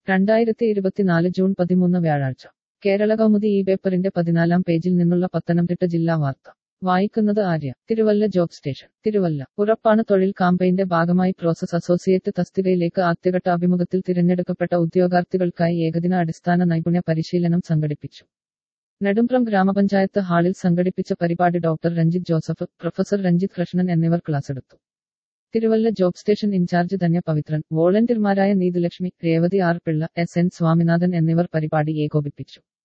രണ്ടായിരത്തി ഇരുപത്തിനാല് ജൂൺ പതിമൂന്ന് വ്യാഴാഴ്ച കേരള കൗമുദി ഈ പേപ്പറിന്റെ പതിനാലാം പേജിൽ നിന്നുള്ള പത്തനംതിട്ട ജില്ലാ വാർത്ത വായിക്കുന്നത് ആര്യ തിരുവല്ല ജോബ് സ്റ്റേഷൻ തിരുവല്ല ഉറപ്പാണ് തൊഴിൽ കാമ്പയിന്റെ ഭാഗമായി പ്രോസസ് അസോസിയേറ്റ് തസ്തികയിലേക്ക് ആദ്യഘട്ട അഭിമുഖത്തിൽ തിരഞ്ഞെടുക്കപ്പെട്ട ഉദ്യോഗാർത്ഥികൾക്കായി ഏകദിന അടിസ്ഥാന നൈപുണ്യ പരിശീലനം സംഘടിപ്പിച്ചു നെടുമ്പ്രം ഗ്രാമപഞ്ചായത്ത് ഹാളിൽ സംഘടിപ്പിച്ച പരിപാടി doctor Ranjith Joseph professor Ranjith Krishnan എന്നിവർ ക്ലാസ്സെടുത്തു Thiruvalla job station in charge Dhanya Pavithran വോളണ്ടിയർമാരായ Neethulakshmi Revathi R Pillai S N Swaminathan എന്നിവർ പരിപാടി ഏകോപിപ്പിച്ചു